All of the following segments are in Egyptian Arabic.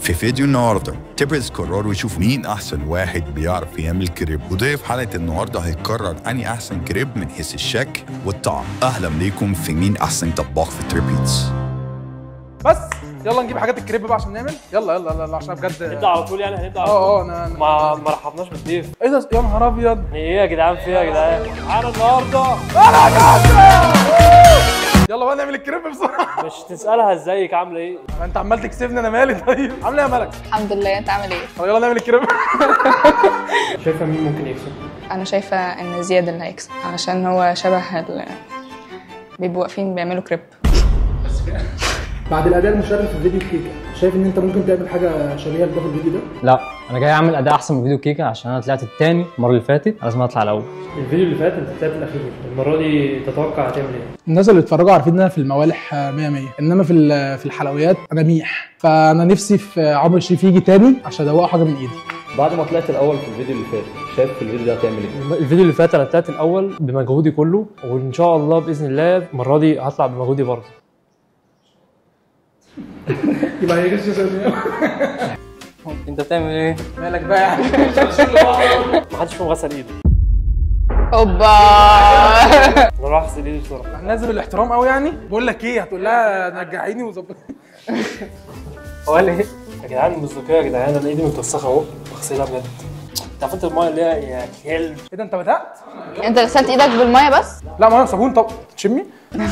في فيديو النهارده تبرز قرروا يشوفوا مين احسن واحد بيعرف يعمل كريب وضيف حلقه النهارده هيقرر اني احسن كريب من حيث الشكل والطعم اهلا بيكم في مين احسن طباخ في تريبيتس بس يلا نجيب حاجات الكريب بقى عشان نعمل يلا يلا يلا, يلا عشان بجد نبدا على طول يعني هنبدا على اه طول اه انا أنا- ما ما رحبناش بالضيف ايه ده يا نهار ابيض ايه يا جدعان في ايه يا جدعان تعالى النهارده يلا بقى نعمل الكريب بسرعه مش تسالها ازيك عامله ايه انت عمال تكسبني انا مالي طيب عامله ايه يا ملك الحمد لله انت عامل ايه طب يلا نعمل الكريب شايفه مين ممكن يكسب انا شايفه ان زياد اللي هيكسب علشان هو شبه ال... بيبقوا واقفين بيعملوا كريب بعد الاداء المشرف في فيديو كيكه شايف ان انت ممكن تعمل حاجه شبيهه لده في الفيديو ده لا انا جاي اعمل اداء احسن من فيديو كيكه عشان انا طلعت التاني المره اللي فاتت لازم اطلع الاول الفيديو اللي فات انت طلعت الاخير المره دي تتوقع هتعمل ايه الناس اللي اتفرجوا عارفين ان انا في الموالح 100 100 انما في ال- في الحلويات انا ميح فانا نفسي في عمرو الشريف يجي تاني عشان ادوقه حاجه من ايدي بعد ما طلعت الاول في الفيديو اللي فات شايف في الفيديو ده هتعمل ايه الفيديو اللي فات انا طلعت الاول بمجهودي كله وان شاء الله باذن الله المره دي هطلع بمجهودي برضه يبقى هيجي يسالني انت بتعمل ايه مالك بقى يعني ما حدش فيهم غسل ايده اوبا انا راح اغسل ايدي بسرعه نازل الاحترام قوي يعني بقول لك ايه هتقول لها نجعيني وظبط هو قال ايه يا جدعان المصداقيه يا جدعان انا ايدي متوسخه اهو بغسلها بجد انت عارف انت المايه اللي هي يا كلب ايه ده انت بدات انت غسلت ايدك بالميه بس لا ما انا صابون طب تشمي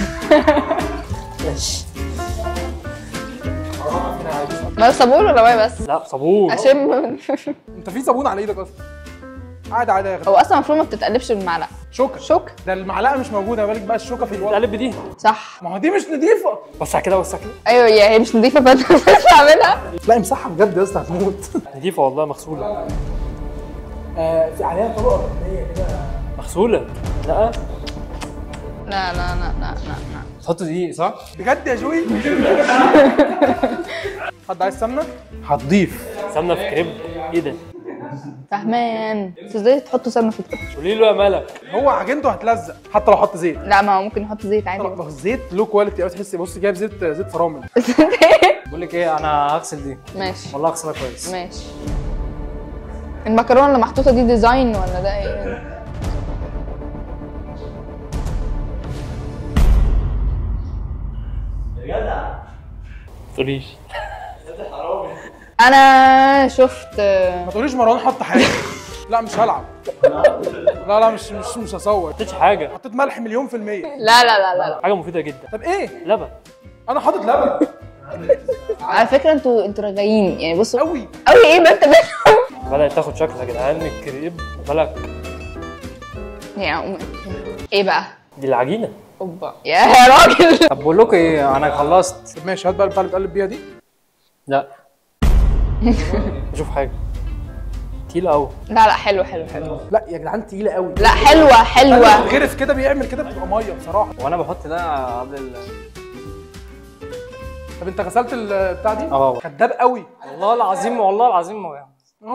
ما صابون ولا ميه بس لا صابون اشم انت في صابون على ايدك اصلا عادي عادي يا هو اصلا المفروض ما بتتقلبش بالمعلقه شوكه شوك ده المعلقه مش موجوده بالك بقى الشوكه في الوقت تقلب دي صح ما هو دي مش نضيفه وسع كده وسع كده ايوه يا هي مش نظيفه فانت بتعملها لا امسحها بجد يا اسطى هتموت نضيفه والله مغسوله آه، في عليها طبقه مغسوله لا لا لا لا لا لا لا تحط دي صح بجد يا جوي حد عايز سمنه هتضيف سمنه في كريب ايه ده فهمان انتوا ازاي تحطوا سمنه في الكريب قولي له يا ملك هو عجينته هتلزق حتى لو حط زيت لا ما هو ممكن يحط زيت عادي ما هو الزيت له كواليتي قوي تحس بص جايب زيت زيت فرامل بقول لك ايه انا هغسل دي ماشي والله هغسلها كويس ماشي المكرونه اللي محطوطه دي ديزاين ولا ده ايه تقوليش انا شفت ما تقوليش مروان حط حاجه لا مش هلعب لا لا مش مش مش هصور ما حاجه حطيت ملح مليون في المية لا لا لا لا, لا. حاجه مفيده جدا طب ايه لبن انا حاطط لبن على فكره انتوا انتوا رغايين يعني بصوا قوي قوي ايه ما انت منهم بدات تاخد شكل يا جدعان الكريب ملك يعني ايه بقى دي العجينه اوبا يا راجل طب بقول لكم ايه انا خلصت طب ماشي هات بقى البتاع اللي بتقلب بيها دي لا اشوف حاجه تقيله قوي لا لا حلو حلو حلو لا يا جدعان تقيله قوي لا حلوه حلوه غرف كده بيعمل كده بتبقى ميه بصراحه وانا بحط ده قبل ال... طب انت غسلت البتاع دي اه كداب قوي والله العظيم والله العظيم ما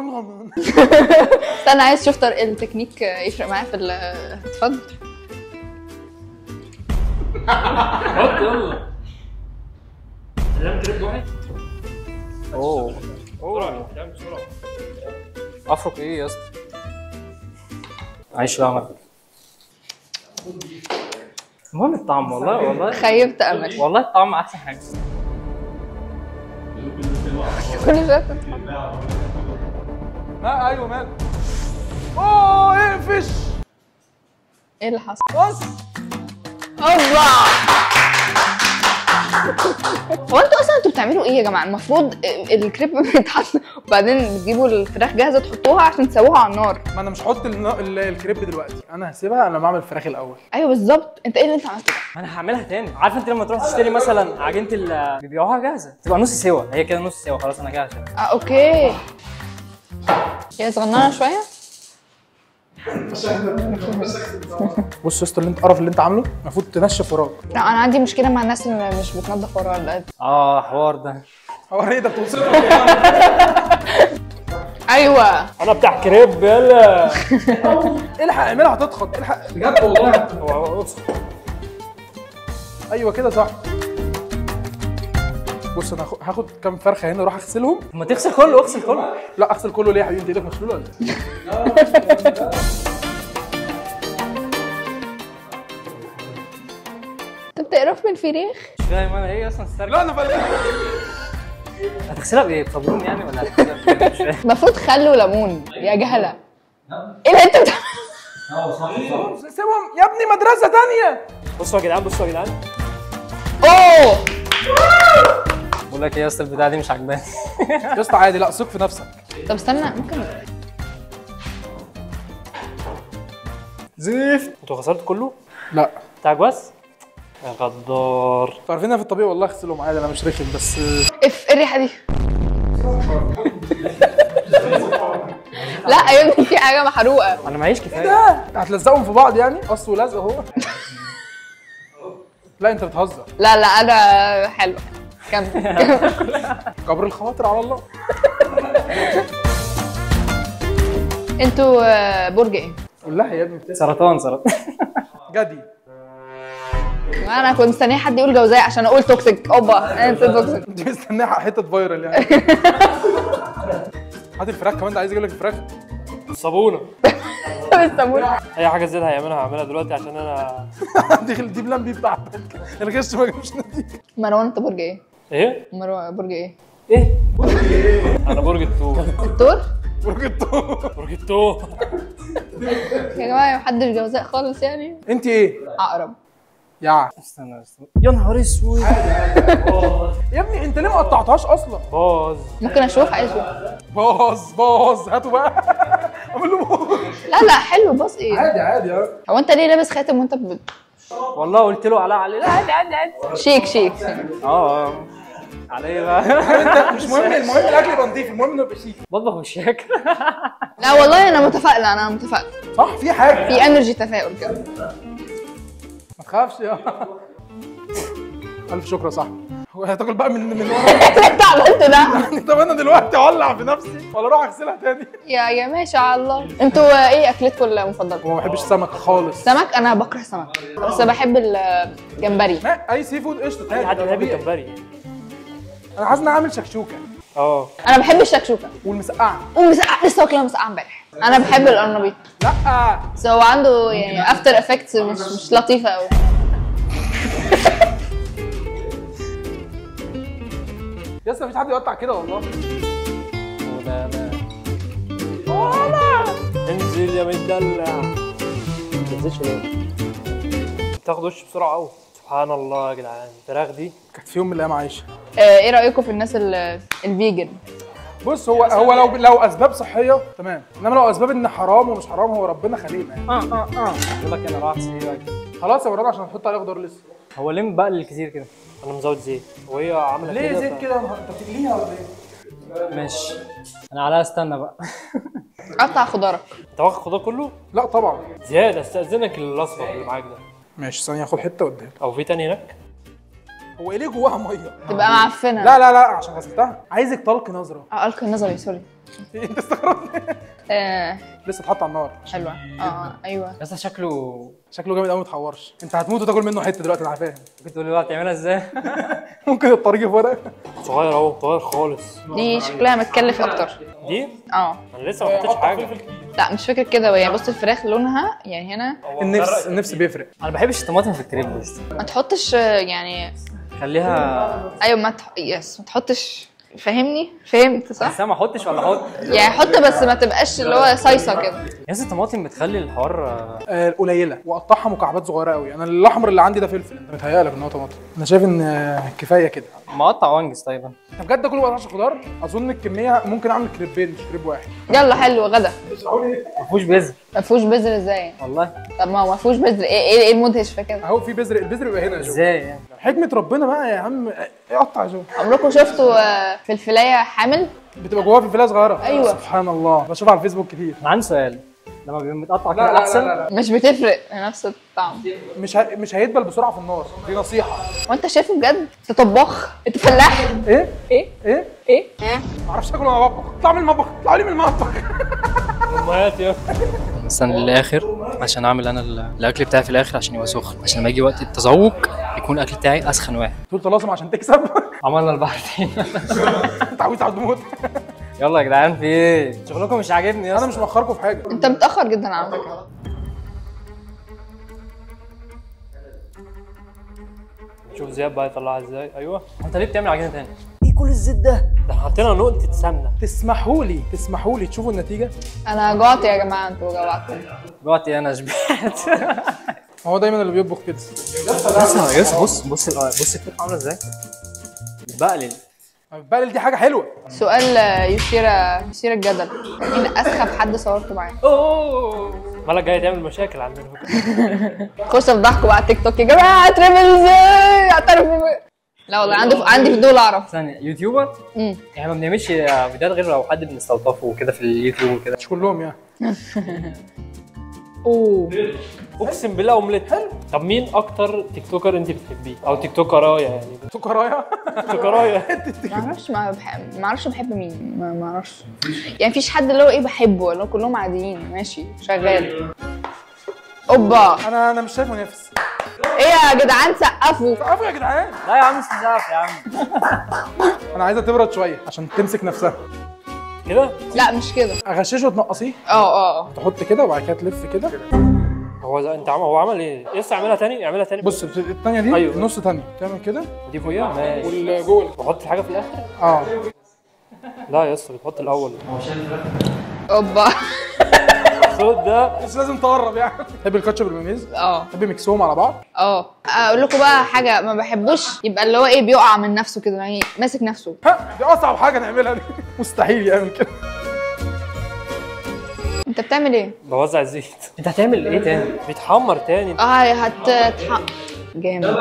استنى عايز شوف طريق التكنيك يفرق معايا في ال- اتفضل حط يلا تعمل كريب واحد اوه اوه تعمل بسرعه افرك ايه يا اسطى عايش لا انا المهم الطعم والله والله خيبت امل والله الطعم احسن حاجه كل شويه لا ايوه مال اوه اقفش ايه اللي حصل بص اوبا هو انتوا اصلا انتوا بتعملوا ايه يا جماعه المفروض الكريب بيتحط وبعدين بتجيبوا الفراخ جاهزه تحطوها عشان تسووها على النار ما انا مش هحط ال- ال- الكريب دلوقتي انا هسيبها انا بعمل الفراخ الاول ايوه بالظبط انت ايه اللي انت عملته ده ما انا هعملها تاني عارف انت لما تروح تشتري مثلا عجينه ال بيبيعوها جاهزه تبقى نص سوا هي كده نص سوا خلاص انا كده عشان اه اوكي هي صغننه شويه بص يا اسطى اللي انت قرف اللي انت عامله المفروض تنشف وراك لا انا عندي مشكله مع الناس اللي مش بتنضف وراها ده اه حوار ده هو ايه ده بتوصفه ايوه انا بتاع كريب يلا الحق اعملها هتتخط الحق بجد والله هو- هو- بص. ايوه كده صح بص انا هاخد- هاخد كام فرخه هنا اروح اغسلهم ما تغسل كله اغسل كله لا اغسل كله ليه يا حبيبي انت ايدك مغسوله ولا إيه؟ انت بتقرف من الفراخ مش فاهم انا ايه اصلا استرجع لا انا فلقت هتغسلها بايه بصابون يعني ولا هتغسلها بإيه؟ مش فاهم المفروض خل وليمون يا جهله ايه اللي انت بتعمله سيبهم يا ابني مدرسه تانية بصوا يا جدعان بصوا يا جدعان اوه بقول لك ايه يا اسطى البتاعه دي مش عاجباني يا اسطى عادي لا ثق في نفسك طب استنى ممكن زفت انتوا غسلتوا كله لا بتاعك بس يا غدار انتوا عارفين انا في الطبيعي والله اغسلهم عادي انا مش رخم بس اف إيه الريحه دي لا يا ابني في حاجه محروقه انا معيش كفايه ده هتلزقهم في بعض يعني قص ولزق اهو لا انت بتهزر لا لا انا حلوه كمل كمل. جبر الخواطر على الله انتوا آه، برج ايه؟ قول لها يا ابني سرطان سرطان جدي انا كنت مستنيه حد يقول جوزاء عشان اقول توكسيك اوبا انت توكسيك انت مستنيها حته فايرال يعني هات الفراخ كمان ده عايز يجيب لك الفراخ الصابونه بيستمر اي حاجه زياده هيعملها هعملها دلوقتي عشان انا دي دي بلان بي بتاعتك الغش ما جابش نتيجه مروان انت برج ايه؟ ايه مروان برج ايه؟ ايه انا برج التو الدور؟ برج الثور برج التو يا جماعه محدش جوزاء خالص يعني انت ايه؟ عقرب يا استنى استنى يا نهار اسود يا ابني انت ليه ما قطعتهاش اصلا؟ باظ ممكن اشوف عايزه باظ باظ هاتوا بقى اعمل له باظ لا لا حلو باص ايه عادي عادي ها هو انت ليه لابس خاتم وانت بت... والله قلت له على علي لا عادي عادي عادي شيك شيك اه اه على ايه بقى انت مش مهم المهم الاكل يبقى نضيف المهم انه يبقى شيك بطبخ وشياك لا والله انا متفائله انا متفائله صح في حاجه في انرجي تفاؤل كده ما تخافش يا الف شكر يا صاحبي هو هتاكل بقى من من ورا اللي انت عملته ده يعني طب انا دلوقتي اولع في نفسي ولا اروح اغسلها تاني يا يا ماشي على الله انتوا ايه اكلتكم المفضله؟ وما بحبش السمك خالص سمك انا بكره السمك بس بحب الجمبري ما اي سي فود قشطه تاني حد ده بيحب طبيعي. الجمبري انا حاسس ان انا عامل شكشوكه اه انا بحب الشكشوكه والمسقعه ومسقعه لسه واكلها مسقعه امبارح انا بحب القرنبيط لا بس هو عنده يعني افتر افكتس مش مش لطيفه قوي يا اسطى مفيش حد يقطع كده والله وده ده انزل يا مدلع ما تنزلش ليه؟ تاخد وش بسرعه قوي سبحان الله يا جدعان الفراخ دي كانت في يوم من الايام عايشه آه، ايه رايكم في الناس ال- الفيجن بص هو هو لو لو اسباب صحيه تمام انما لو اسباب ان حرام ومش حرام هو ربنا خلينا يعني اه اه اه بقول لك انا راح ايه بقى خلاص يا مراد عشان نحط عليه خضار لسه هو ليه مبقلل كتير كده انا مزود زيت وهي عامله ليه كده زيت ف- كده انت بتقليها ولا ايه؟ ماشي انا عليها استنى بقى قطع خضارك انت واخد الخضار كله لا طبعا زياده استاذنك الاصفر اللي معاك ده ماشي ثانيه اخد حته قدام او في تاني هناك هو ايه ليه جواها ميه؟ تبقى معفنه لا لا لا عشان غسلتها عايزك طلق نظره اه القي نظري سوري انت استغربت آه لسه اتحط على النار حلوه اه اه ايوه بس شكله شكله جامد قوي ما تحورش انت هتموت وتاكل منه حته دلوقتي انا فاهم كنت تقول لي بقى بتعملها ازاي ممكن الطريق في ورق صغير اهو صغير خالص دي شكلها متكلف اكتر دي اه انا لسه ما حطيتش حاجه لا مش فكره كده يعني بص الفراخ لونها يعني هنا النفس النفس بيفرق انا ما بحبش الطماطم في الكريب بس ما تحطش آه، يعني خليها ايوه ما تح... يس ما تحطش فاهمني فهمت صح بس انا ما احطش ولا احط يعني حط بس ما تبقاش اللي هو صيصه كده يا اسطى الطماطم بتخلي الحوار آه، آه، قليله واقطعها مكعبات صغيره قوي انا الاحمر اللي عندي ده فلفل انت متهيألك ان هو طماطم انا شايف ان آه، كفايه كده مقطع وانجز طيب انت بجد ده كله ما خضار اظن الكميه ممكن اعمل كريبين مش كريب واحد يلا حلو غدا ما فيهوش بذر ما فيهوش بذر ازاي والله طب ما هو ما فيهوش بذر ايه ايه إيه المدهش في كده اهو في بذر البذر بيبقى هنا يا جو ازاي يعني حكمه ربنا بقى يا عم اقطع يا جو عمركم شفتوا آه، فلفلايه حامل بتبقى جواها فلفلايه صغيره أيوة. سبحان الله بشوفها على الفيسبوك كتير انا عندي سؤال لما بيبقى متقطع لا كده لا لا, احسن لا, لا. مش بتفرق نفس الطعم مش ه... مش هيدبل بسرعه في النار دي نصيحه وانت شايفه بجد انت طباخ انت فلاح ايه ايه ايه ايه ما اعرفش اكل وانا بطبخ اطلع من المطبخ اطلع لي من المطبخ امهات يا استنى للاخر عشان اعمل انا ال- الاكل بتاعي في الاخر عشان يبقى سخن عشان لما يجي وقت التذوق يكون الاكل بتاعي اسخن واحد تقول طلاسم عشان تكسب عملنا البحر تاني انت عاوز على الموت يلا يا جدعان في ايه شغلكم مش عاجبني يا انا اسطى مش مأخركم في حاجه انت متاخر جدا على فكره شوف زياد بقى يطلعها ازاي ايوه انت ليه بتعمل عجينه تاني ايه كل الزيت ده ده احنا حطينا نقطه سمنه تسمحوا لي تسمحوا لي تشوفوا النتيجه انا جوعت يا جماعه انتوا جوعتوني دلوقتي انا شبعت هو دايما اللي بيطبخ كده بص يس بص بص ال- بص الكتف عامله ازاي بقلل البقلل دي حاجه حلوه سؤال آه، يثير يثير الجدل مين اسخف حد صورته معاه اوه مالك جاي تعمل مشاكل عندنا خش افضحكوا بقى على تيك توك يا جماعه تريبل ازاي اعترفوا بيه. لا والله عندي عندي فضول اعرف ثانيه يوتيوبر مم. احنا ما بنعملش فيديوهات غير لو حد بنستلطفه وكده في اليوتيوب وكده مش كلهم يعني اوه اقسم بالله اومليت حلو طب مين اكتر تيك توكر انت بتحبيه او تيك توكرايه يعني سكرايه تيك توكرايه ما اعرفش ما بحب ما اعرفش بحب مين ما ما اعرفش يعني مفيش حد اللي هو ايه بحبه اللي هو كلهم عاديين ماشي شغال اوبا انا انا مش شايف منافس ايه يا جدعان سقفوا سقفوا يا جدعان لا يا عم استنزاف يا عم انا عايزها تبرد شويه عشان تمسك نفسها كده لا مش كده اغششه وتنقصيه اه اه اه تحط كده وبعد كده تلف كده هو زي انت عم... هو عمل ايه لسه اعملها تاني اعملها تاني بص الثانيه دي أيوة. نص ثانيه تعمل كده دي فوقيها ماشي والجول بحط الحاجه في الاخر اه لا يا اسطى بتحط الاول اوبا الصوت ده مش لازم تقرب يعني تحب الكاتشب بالمايونيز اه تحب ميكسهم على بعض اه اقول لكم بقى حاجه ما بحبوش يبقى اللي هو ايه بيقع من نفسه كده يعني ماسك نفسه ها دي اصعب حاجه نعملها دي مستحيل يعمل كده انت بتعمل ايه بوزع الزيت انت هتعمل ايه تاني بيتحمر تاني اه هتتحق جامد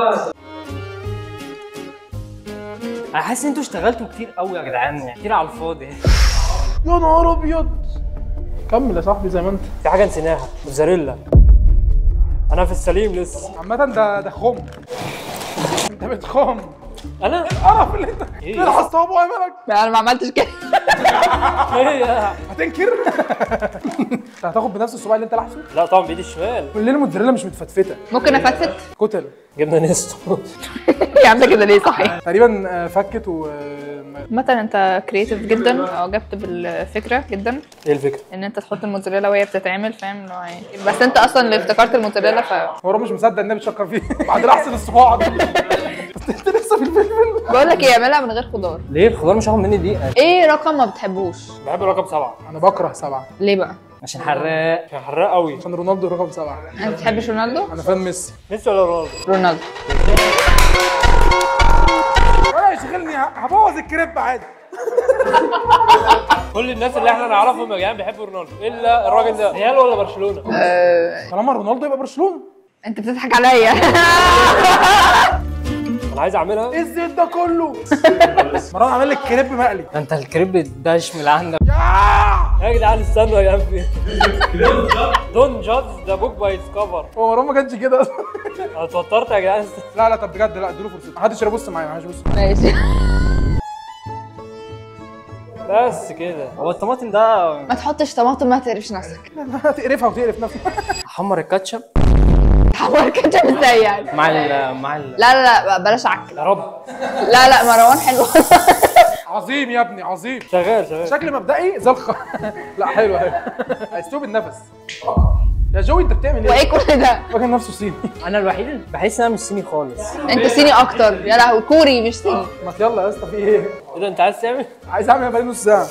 انا حاسس ان انتوا اشتغلتوا كتير قوي يا جدعان يعني كتير على الفاضي يا نهار ابيض كمل يا صاحبي زي ما انت في حاجه نسيناها موتزاريلا انا في السليم لسه عامة ده ده خم انت بتخم انا القرف اللي انت إيه؟ ايه اللي حصل ابو مالك لا انا ما عملتش كده ايه هتنكر انت هتاخد بنفس الصباع اللي انت لحسه لا طبعا بايدي الشمال الليل الموتزاريلا مش متفتفته ممكن افتفت كتل جبنا نستو يا عم ده كده ليه صحيح تقريبا آه، فكت و مثلا انت كرييتيف جدا اعجبت بالفكره جدا ايه الفكره ان انت تحط الموتزاريلا وهي بتتعمل فاهم اللي هو ايه بس انت اصلا اللي افتكرت الموتزاريلا ف هو مش مصدق ان انا بتشكر فيه بعد لحسن الصباع ده بس انت لسه في الفلفل بقول لك ايه اعملها من غير خضار ليه الخضار مش هياخد مني دقيقه ايه رقم ما بتحبوش بحب رقم سبعه انا بكره سبعه ليه بقى عشان حراق كان حراق قوي عشان رونالدو رقم سبعه انت ما بتحبش رونالدو انا فان ميسي ميسي ولا رونالدو رونالدو ولا يشغلني ه- هبوظ الكريب عادي كل الناس اللي احنا نعرفهم يا جدعان بيحبوا رونالدو الا الراجل ده ريال ولا برشلونه أه... طالما رونالدو يبقى برشلونه انت بتضحك عليا انا عايز اعملها ايه الزيت ده كله مروان عامل لك كريب مقلي ده انت الكريب داش من اللي عندك يا جدعان استنوا يا جدعان في دون جادج ذا بوك باي اتس كفر هو مروان ما كانش كده اصلا انا اتوترت يا جدعان لا لا طب بجد لا اديله فرصته محدش يبص معايا محدش يبص ماشي بس كده هو الطماطم ده ما تحطش طماطم ما تقرفش نفسك تقرفها وتقرف نفسك احمر الكاتشب حوار كاتشب ازاي يعني مع ال مع ال لا لا لا بلاش عك يا رب لا لا مروان حلو عظيم يا ابني عظيم شغال شغال شكل مبدئي زلخه لا حلو حلو هيستوب النفس يا جوي انت بتعمل ايه؟ وايه كل ده فاكر نفسه صيني انا الوحيد اللي بحس ان انا مش صيني خالص انت صيني اكتر يا لهوي كوري مش صيني ما يلا يا اسطى في ايه؟ ايه ده انت عايز تعمل؟ عايز اعمل بقالي نص ساعه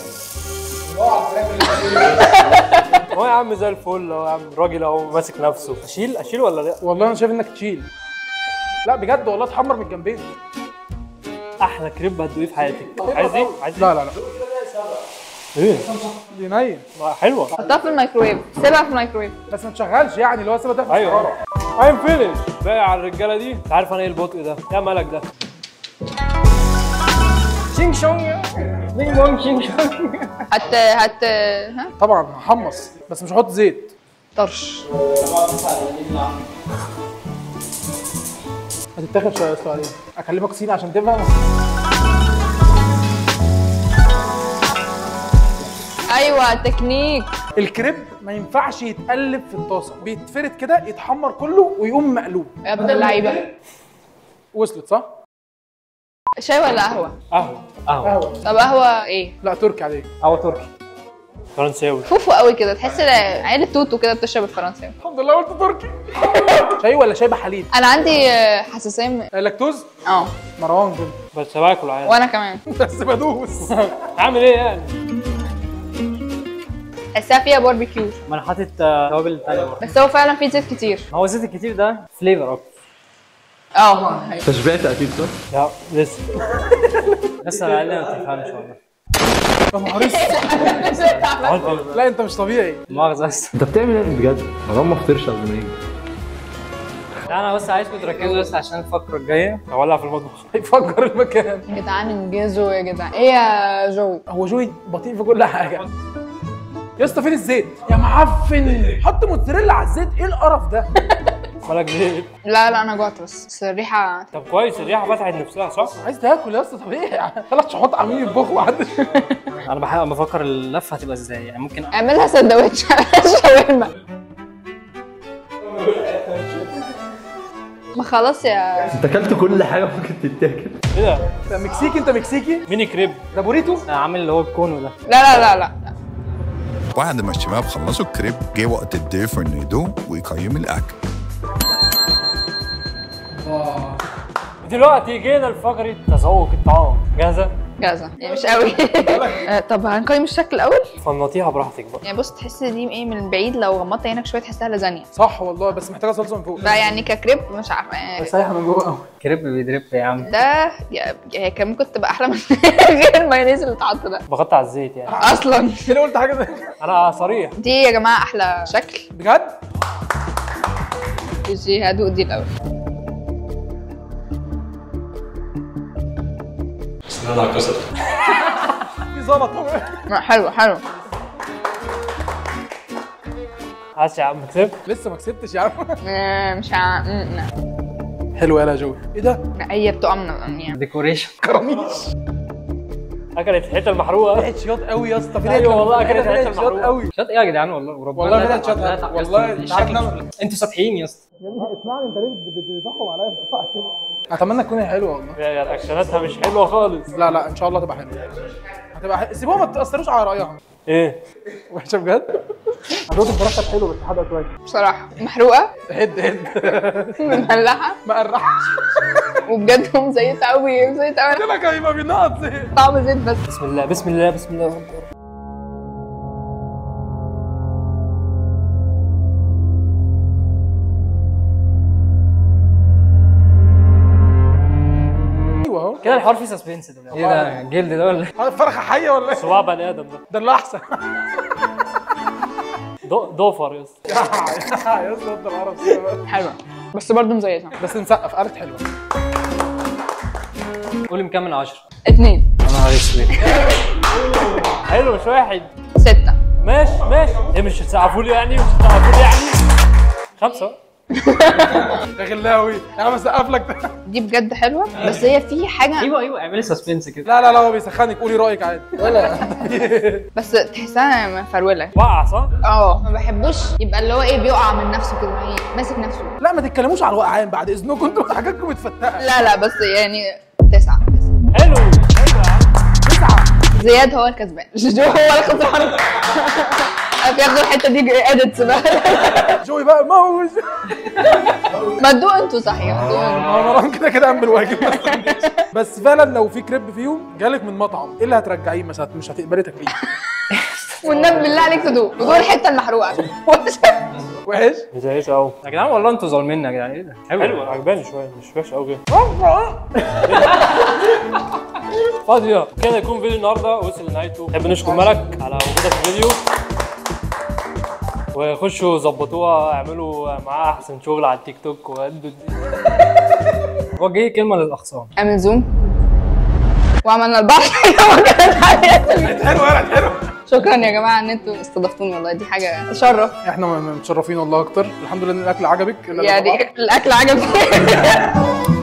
هو يا عم زي الفل اهو يا عم الراجل اهو ماسك نفسه اشيل اشيل ولا لا؟ والله انا شايف انك تشيل لا بجد والله اتحمر من الجنبين احلى كريب هتدوقيه في حياتك عايز ايه؟ عايز ايه؟ لا لا لا ايه؟ دي نية ما حلوه حطها في الميكرويف سيبها في الميكرويف بس ما تشغلش يعني اللي هو سيبها تحت ايوه الحرارة. ايم فينيش باقي على الرجاله دي انت عارف انا ايه البطء ده؟ يا مالك ده؟ شينج شونج بينج بونج شينج شونج هت هت ها طبعا هحمص بس مش هحط زيت طرش هتتاخد شويه يا اسطى عليه اكلمك صيني عشان تفهم ايوه تكنيك الكريب ما ينفعش يتقلب في الطاسه بيتفرد كده يتحمر كله ويقوم مقلوب يا ابن اللعيبه وصلت صح؟ شاي ولا قهوه قهوه قهوه قهوه طب قهوه ايه لا تركي عليك قهوه تركي فرنساوي فوفو قوي كده تحس عيله توتو كده بتشرب الفرنساوي الحمد لله قلت تركي شاي ولا شاي بحليب؟ انا عندي آه، حساسيه من- لاكتوز اه مروان كده بس باكل عادي وانا كمان بس بدوس عامل ايه يعني؟ تحسها فيها باربيكيو ما انا حاطط آه، توابل تانية برضه بس هو فعلا فيه زيت كتير ما هو الزيت الكتير ده فليفر اكتر اه انت شبعت اكيد صح؟ لا لسه لسه على الاقل ما تفهمش والله يا نهار اسود. عملت ايه؟ لا انت مش طبيعي مؤاخذة بس انت بتعمل ايه بجد؟ مروان ما فطرش قبل ما يجي لا انا بس عايزكم تركزوا بس عشان الفقرة الجاية اولع في المطبخ هيفجر المكان يا جدعان انجزوا يا جدعان ايه يا جوي هو جوي بطيء في كل حاجه يا اسطى فين الزيت يا معفن حط موتزاريلا على الزيت ايه القرف ده مالك ليه؟ لا لا انا جوعت بس بس الريحه طب كويس الريحه فتحت نفسها صح؟ عايز تاكل يا اسطى طبيعي ثلاث شحوط عاملين يطبخوا محدش انا بحاول بفكر اللفة هتبقى ازاي يعني ممكن اعملها سندوتش شاورما ما خلاص يا انت اكلت كل حاجه ممكن تتاكل ايه ده؟ انت مكسيكي انت مكسيكي ميني كريب ده بوريتو عامل اللي هو الكونو ده لا لا لا لا بعد ما الشباب خلصوا الكريب جه وقت الضيف انه يدوق ويقيم الاكل دلوقتي جينا لفقره تذوق الطعام جاهزه؟ جاهزه يعني مش قوي آه، طب هنقيم الشكل الاول فنطيها براحتك بقى يعني بص تحس دي ايه من بعيد لو غمضت عينك شويه تحسها لازانيا صح والله بس محتاجه صلصه من فوق ده يعني ككريب مش عارفه يعني سايحه من جوه قوي كريب بيدرب يا عم ده يا- هي كان ممكن تبقى احلى من غير المايونيز اللي اتحط ده بغطي على الزيت يعني اصلا كده قلت حاجه زي كده. انا صريح دي يا جماعه احلى شكل بجد دي هدوق دي الاول في ظبط اهو. لا، حلو حلو عاش يا عم كسبت لسه ما كسبتش يا عم آه، مش ع... م- لا. حلو يلا يا جوي ايه ده لا، هي بتقع من يعني ديكوريشن كراميش اكلت الحته المحروقه ريحه شياط قوي يا اسطى في أيوة والله كانت ريحه ريحة شياط محروقة. قوي شاط ايه يا جدعان والله وربنا والله لا فعلا تع- شاط لا قوي. تع- والله يا اسطى، انت عارف الشكل إنما- مش- انتوا سابحين يا اسطى يا ابني اسمعني انت ليه بتضحكوا عليا بتضحك كده اتمنى تكون هي حلوه والله يا يا رياكشناتها مش حلوه خالص لا لا ان شاء الله تبقى حلوه هتبقى حلوه سيبوها ما تاثروش على رايها ايه وحشه بجد هدوق الفراخ كانت حلوه بس حادقه شويه بصراحه محروقه هد هد مملحه ما قرحش وبجد مزيته قوي مزيته قوي قلت لك هيبقى بينقط زيت طعم زيت بس بسم الله بسم الله بسم الله ايوه اهو كده الحوار فيه سسبنس دلوقتي ايه ده جلد ده ولا إيه؟ فرخه حيه ولا ايه؟ صباع بني ادم ده ده اللي احسن ض- ضفر يا اسطى يا اسطى انت القرف كده بقى. حلوه بس برضه مزيته بس نسقف قالت حلوه قولي مكام من 10 اتنين انا نهار اسود حلو مش واحد ستة ماشي ماشي ايه مش هتسقفوا لي يعني مش هتسقفوا لي يعني خمسه يا غلاوي يا عم اسقف لك دي بجد حلوه بس هي في حاجه ايوه ايوه اعملي سسبنس كده لا لا لا هو بيسخنك قولي رايك عادي ولا بس تحسها مفروله وقع صح؟ اه ما بحبوش يبقى اللي هو ايه بيقع من نفسه كده يعني ماسك نفسه لا ما تتكلموش على الوقعان بعد اذنكم انتوا حاجاتكم متفتقه لا لا بس يعني تسعة حلو حلو يا عم تسعه زياد هو الكسبان جو هو الخسران بياخدوا الحته دي اديتس بقى جوي بقى موز ما تدوقوا انتوا صحيح دوقوا انتوا. هو مروان كده كده قام بالواجب بس فعلا لو في كريب فيهم جالك من مطعم ايه اللي هترجعيه مثلا مش هتقبلي تاكليه والنبي بالله عليك تدوق ودوق الحته المحروقه وحش مزيت قوي يا جدعان والله انتوا ظالميننا يا جدعان ايه ده حلو حلو عجباني شويه مش وحش قوي كده فاضيه كده يكون فيديو النهارده وصل لنهايته نحب نشكر ملك على وجودك في الفيديو وخشوا ظبطوها اعملوا معاها احسن شغل على التيك توك وادوا وجهي كلمه للاخصام اعمل زوم وعملنا البحر وكانت حاجات حلو يا حلو شكرا يا جماعه ان انتوا استضفتوني والله دي حاجه تشرف احنا م- متشرفين والله اكتر الحمد لله ان الاكل عجبك إلا لو طبعاً. يعني الاكل عجبني